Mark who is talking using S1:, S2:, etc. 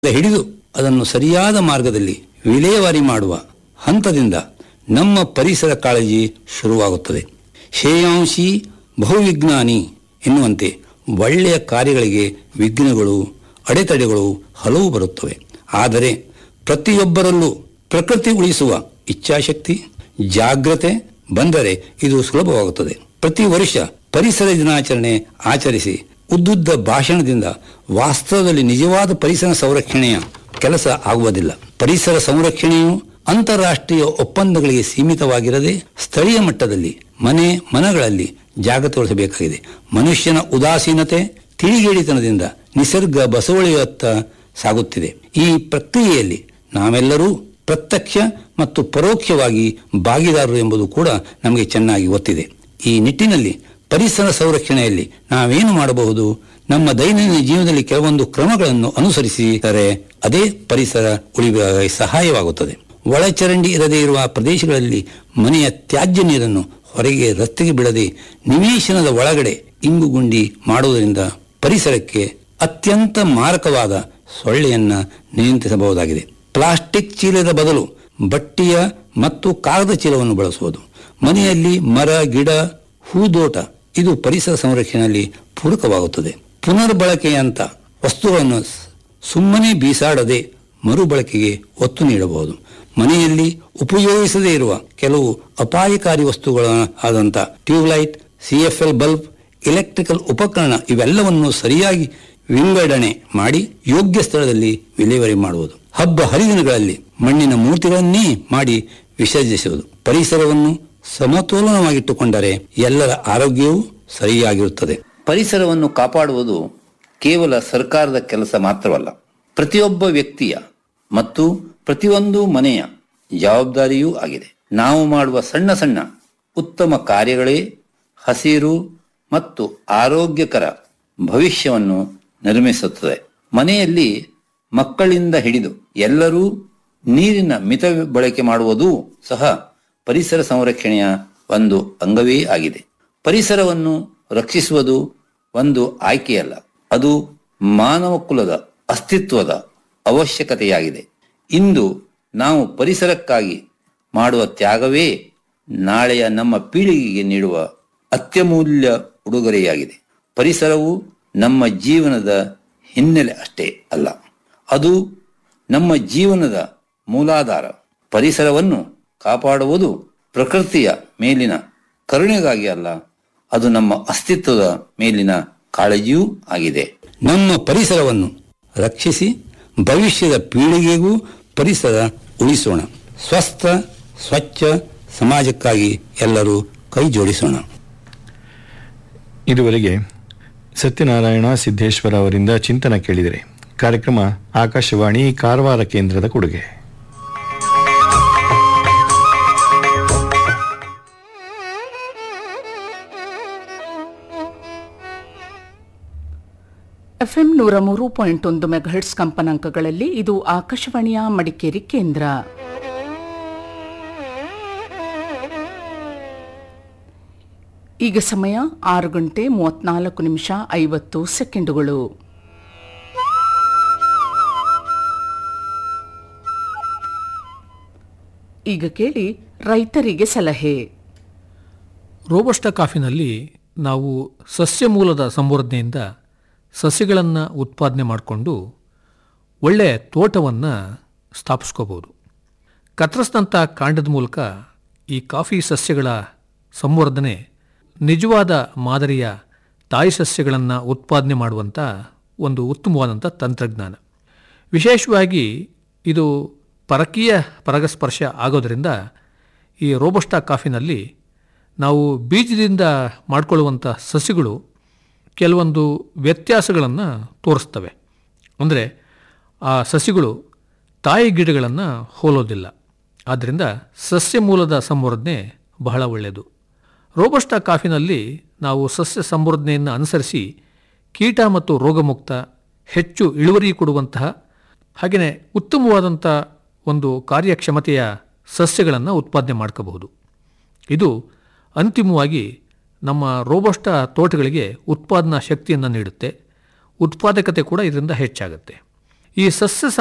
S1: ಹಿಡಿದು ಅದನ್ನು ಸರಿಯಾದ ಮಾರ್ಗದಲ್ಲಿ ವಿಲೇವಾರಿ ಮಾಡುವ ಹಂತದಿಂದ ನಮ್ಮ ಪರಿಸರ ಕಾಳಜಿ ಶುರುವಾಗುತ್ತದೆ ಶ್ರೇಯಾಂಶಿ ಬಹುವಿಜ್ಞಾನಿ ಎನ್ನುವಂತೆ ಒಳ್ಳೆಯ ಕಾರ್ಯಗಳಿಗೆ ವಿಘ್ನಗಳು ಅಡೆತಡೆಗಳು ಹಲವು ಬರುತ್ತವೆ ಆದರೆ ಪ್ರತಿಯೊಬ್ಬರಲ್ಲೂ ಪ್ರಕೃತಿ ಉಳಿಸುವ ಇಚ್ಛಾಶಕ್ತಿ ಜಾಗ್ರತೆ ಬಂದರೆ ಇದು ಸುಲಭವಾಗುತ್ತದೆ ಪ್ರತಿ ವರ್ಷ ಪರಿಸರ ದಿನಾಚರಣೆ ಆಚರಿಸಿ ಉದ್ದುದ್ದ ಭಾಷಣದಿಂದ ವಾಸ್ತವದಲ್ಲಿ ನಿಜವಾದ ಪರಿಸರ ಸಂರಕ್ಷಣೆಯ ಕೆಲಸ ಆಗುವುದಿಲ್ಲ ಪರಿಸರ ಸಂರಕ್ಷಣೆಯು ಅಂತಾರಾಷ್ಟ್ರೀಯ ಒಪ್ಪಂದಗಳಿಗೆ ಸೀಮಿತವಾಗಿರದೆ ಸ್ಥಳೀಯ ಮಟ್ಟದಲ್ಲಿ ಮನೆ ಮನಗಳಲ್ಲಿ ಜಾಗೃತಗೊಳಿಸಬೇಕಾಗಿದೆ ಮನುಷ್ಯನ ಉದಾಸೀನತೆ ತಿಳಿಗೇಡಿತನದಿಂದ ನಿಸರ್ಗ ಬಸವಳಿಯತ್ತ ಸಾಗುತ್ತಿದೆ ಈ ಪ್ರಕ್ರಿಯೆಯಲ್ಲಿ ನಾವೆಲ್ಲರೂ ಪ್ರತ್ಯಕ್ಷ ಮತ್ತು ಪರೋಕ್ಷವಾಗಿ ಭಾಗಿದಾರರು ಎಂಬುದು ಕೂಡ ನಮಗೆ ಚೆನ್ನಾಗಿ ಗೊತ್ತಿದೆ ಈ ನಿಟ್ಟಿನಲ್ಲಿ ಪರಿಸರ ಸಂರಕ್ಷಣೆಯಲ್ಲಿ ನಾವೇನು ಮಾಡಬಹುದು ನಮ್ಮ ದೈನಂದಿನ ಜೀವನದಲ್ಲಿ ಕೆಲವೊಂದು ಕ್ರಮಗಳನ್ನು ಅನುಸರಿಸಿದರೆ ಅದೇ ಪರಿಸರ ಉಳಿವ ಸಹಾಯವಾಗುತ್ತದೆ ಒಳಚರಂಡಿ ಇರದೇ ಇರುವ ಪ್ರದೇಶಗಳಲ್ಲಿ ಮನೆಯ ತ್ಯಾಜ್ಯ ನೀರನ್ನು ಹೊರಗೆ ರಸ್ತೆಗೆ ಬಿಡದೆ ನಿವೇಶನದ ಒಳಗಡೆ ಇಂಗುಗುಂಡಿ ಮಾಡುವುದರಿಂದ ಪರಿಸರಕ್ಕೆ ಅತ್ಯಂತ ಮಾರಕವಾದ ಸೊಳ್ಳೆಯನ್ನ ನಿಯಂತ್ರಿಸಬಹುದಾಗಿದೆ ಪ್ಲಾಸ್ಟಿಕ್ ಚೀಲದ ಬದಲು ಬಟ್ಟೆಯ ಮತ್ತು ಕಾಗದ ಚೀಲವನ್ನು ಬಳಸುವುದು ಮನೆಯಲ್ಲಿ ಮರ ಗಿಡ ಹೂದೋಟ ಇದು ಪರಿಸರ ಸಂರಕ್ಷಣೆಯಲ್ಲಿ ಪೂರಕವಾಗುತ್ತದೆ ಪುನರ್ಬಳಕೆಯಂತ ವಸ್ತುಗಳನ್ನು ಸ್- ಸುಮ್ಮನೆ ಬೀಸಾಡದೆ ಮರುಬಳಕೆಗೆ ಒತ್ತು ನೀಡಬಹುದು ಮನೆಯಲ್ಲಿ ಉಪಯೋಗಿಸದೇ ಇರುವ ಕೆಲವು ಅಪಾಯಕಾರಿ ವಸ್ತುಗಳ ಆದಂಥ ಟ್ಯೂಬ್ಲೈಟ್ ಸಿಎಫ್ಎಲ್ ಬಲ್ಬ್ ಎಲೆಕ್ಟ್ರಿಕಲ್ ಉಪಕರಣ ಇವೆಲ್ಲವನ್ನು ಸರಿಯಾಗಿ ವಿಂಗಡಣೆ ಮಾಡಿ ಯೋಗ್ಯ ಸ್ಥಳದಲ್ಲಿ ವಿಲೇವಾರಿ ಮಾಡುವುದು ಹಬ್ಬ ಹರಿದಿನಗಳಲ್ಲಿ ಮಣ್ಣಿನ ಮೂರ್ತಿಗಳನ್ನೇ ಮಾಡಿ ವಿಸರ್ಜಿಸುವುದು ಪರಿಸರವನ್ನು ಸಮತೋಲನವಾಗಿಟ್ಟುಕೊಂಡರೆ ಎಲ್ಲರ ಆರೋಗ್ಯವೂ ಸರಿಯಾಗಿರುತ್ತದೆ ಪರಿಸರವನ್ನು ಕಾಪಾಡುವುದು ಕೇವಲ ಸರ್ಕಾರದ ಕೆಲಸ ಮಾತ್ರವಲ್ಲ ಪ್ರತಿಯೊಬ್ಬ ವ್ಯಕ್ತಿಯ ಮತ್ತು ಪ್ರತಿಯೊಂದು ಮನೆಯ ಜವಾಬ್ದಾರಿಯೂ ಆಗಿದೆ ನಾವು ಮಾಡುವ ಸಣ್ಣ ಸಣ್ಣ ಉತ್ತಮ ಕಾರ್ಯಗಳೇ ಹಸಿರು ಮತ್ತು ಆರೋಗ್ಯಕರ ಭವಿಷ್ಯವನ್ನು ನಿರ್ಮಿಸುತ್ತದೆ ಮನೆಯಲ್ಲಿ ಮಕ್ಕಳಿಂದ ಹಿಡಿದು ಎಲ್ಲರೂ ನೀರಿನ ಮಿತ ಬಳಕೆ ಮಾಡುವುದೂ ಸಹ ಪರಿಸರ ಸಂರಕ್ಷಣೆಯ ಒಂದು ಅಂಗವೇ ಆಗಿದೆ ಪರಿಸರವನ್ನು ರಕ್ಷಿಸುವುದು ಒಂದು ಆಯ್ಕೆಯಲ್ಲ ಅದು ಮಾನವ ಕುಲದ ಅಸ್ತಿತ್ವದ ಅವಶ್ಯಕತೆಯಾಗಿದೆ ಇಂದು ನಾವು ಪರಿಸರಕ್ಕಾಗಿ ಮಾಡುವ ತ್ಯಾಗವೇ ನಾಳೆಯ ನಮ್ಮ ಪೀಳಿಗೆಗೆ ನೀಡುವ ಅತ್ಯಮೂಲ್ಯ ಉಡುಗೊರೆಯಾಗಿದೆ ಪರಿಸರವು ನಮ್ಮ ಜೀವನದ ಹಿನ್ನೆಲೆ ಅಷ್ಟೇ ಅಲ್ಲ ಅದು ನಮ್ಮ ಜೀವನದ ಮೂಲಾಧಾರ ಪರಿಸರವನ್ನು ಕಾಪಾಡುವುದು ಪ್ರಕೃತಿಯ ಮೇಲಿನ ಕರುಣೆಗಾಗಿ ಅಲ್ಲ ಅದು ನಮ್ಮ ಅಸ್ತಿತ್ವದ ಮೇಲಿನ ಕಾಳಜಿಯೂ ಆಗಿದೆ ನಮ್ಮ ಪರಿಸರವನ್ನು ರಕ್ಷಿಸಿ ಭವಿಷ್ಯದ ಪೀಳಿಗೆಗೂ ಪರಿಸರ ಉಳಿಸೋಣ ಸ್ವಸ್ಥ ಸ್ವಚ್ಛ ಸಮಾಜಕ್ಕಾಗಿ ಎಲ್ಲರೂ ಕೈ ಜೋಡಿಸೋಣ
S2: ಇದುವರೆಗೆ ಸತ್ಯನಾರಾಯಣ ಸಿದ್ದೇಶ್ವರ ಅವರಿಂದ ಚಿಂತನ ಕೇಳಿದರೆ ಕಾರ್ಯಕ್ರಮ ಆಕಾಶವಾಣಿ ಕಾರವಾರ ಕೇಂದ್ರದ ಕೊಡುಗೆ
S3: ಎಫ್ಎಂ ನೂರ ಮೂರು ಪಾಯಿಂಟ್ ಒಂದು ಮೆಗಾಹೆಟ್ಸ್ ಕಂಪನಾಂಕಗಳಲ್ಲಿ ಇದು ಆಕಾಶವಾಣಿಯ ಮಡಿಕೇರಿ ಕೇಂದ್ರ ಈಗ ಸಮಯ ಆರು ಗಂಟೆ ಮೂವತ್ನಾಲ್ಕು ನಿಮಿಷ ಐವತ್ತು ಸೆಕೆಂಡುಗಳು ಈಗ ಕೇಳಿ ರೈತರಿಗೆ ಸಲಹೆ
S4: ರೋಬಸ್ಟ ಕಾಫಿನಲ್ಲಿ ನಾವು ಸಸ್ಯ ಮೂಲದ ಸಂವರ್ಧನೆಯಿಂದ ಸಸ್ಯಗಳನ್ನು ಉತ್ಪಾದನೆ ಮಾಡಿಕೊಂಡು ಒಳ್ಳೆಯ ತೋಟವನ್ನು ಸ್ಥಾಪಿಸ್ಕೋಬೋದು ಕತ್ರಸ್ನಂಥ ಕಾಂಡದ ಮೂಲಕ ಈ ಕಾಫಿ ಸಸ್ಯಗಳ ಸಂವರ್ಧನೆ ನಿಜವಾದ ಮಾದರಿಯ ತಾಯಿ ಸಸ್ಯಗಳನ್ನು ಉತ್ಪಾದನೆ ಮಾಡುವಂಥ ಒಂದು ಉತ್ತಮವಾದಂಥ ತಂತ್ರಜ್ಞಾನ ವಿಶೇಷವಾಗಿ ಇದು ಪರಕೀಯ ಪರಾಗಸ್ಪರ್ಶ ಆಗೋದರಿಂದ ಈ ರೋಬಸ್ಟಾ ಕಾಫಿನಲ್ಲಿ ನಾವು ಬೀಜದಿಂದ ಮಾಡಿಕೊಳ್ಳುವಂಥ ಸಸ್ಯಗಳು ಕೆಲವೊಂದು ವ್ಯತ್ಯಾಸಗಳನ್ನು ತೋರಿಸ್ತವೆ ಅಂದರೆ ಆ ಸಸ್ಯಗಳು ತಾಯಿ ಗಿಡಗಳನ್ನು ಹೋಲೋದಿಲ್ಲ ಆದ್ದರಿಂದ ಸಸ್ಯ ಮೂಲದ ಸಂವರ್ಧನೆ ಬಹಳ ಒಳ್ಳೆಯದು ರೋಬಸ್ಟಾ ಕಾಫಿನಲ್ಲಿ ನಾವು ಸಸ್ಯ ಸಂವರ್ಧನೆಯನ್ನು ಅನುಸರಿಸಿ ಕೀಟ ಮತ್ತು ರೋಗಮುಕ್ತ ಹೆಚ್ಚು ಇಳುವರಿ ಕೊಡುವಂತಹ ಹಾಗೆಯೇ ಉತ್ತಮವಾದಂಥ ಒಂದು ಕಾರ್ಯಕ್ಷಮತೆಯ ಸಸ್ಯಗಳನ್ನು ಉತ್ಪಾದನೆ ಮಾಡ್ಕೋಬಹುದು ಇದು ಅಂತಿಮವಾಗಿ ನಮ್ಮ ರೋಬಸ್ಟ ತೋಟಗಳಿಗೆ ಉತ್ಪಾದನಾ ಶಕ್ತಿಯನ್ನು ನೀಡುತ್ತೆ ಉತ್ಪಾದಕತೆ ಕೂಡ ಇದರಿಂದ ಹೆಚ್ಚಾಗುತ್ತೆ ಈ ಸಸ್ಯ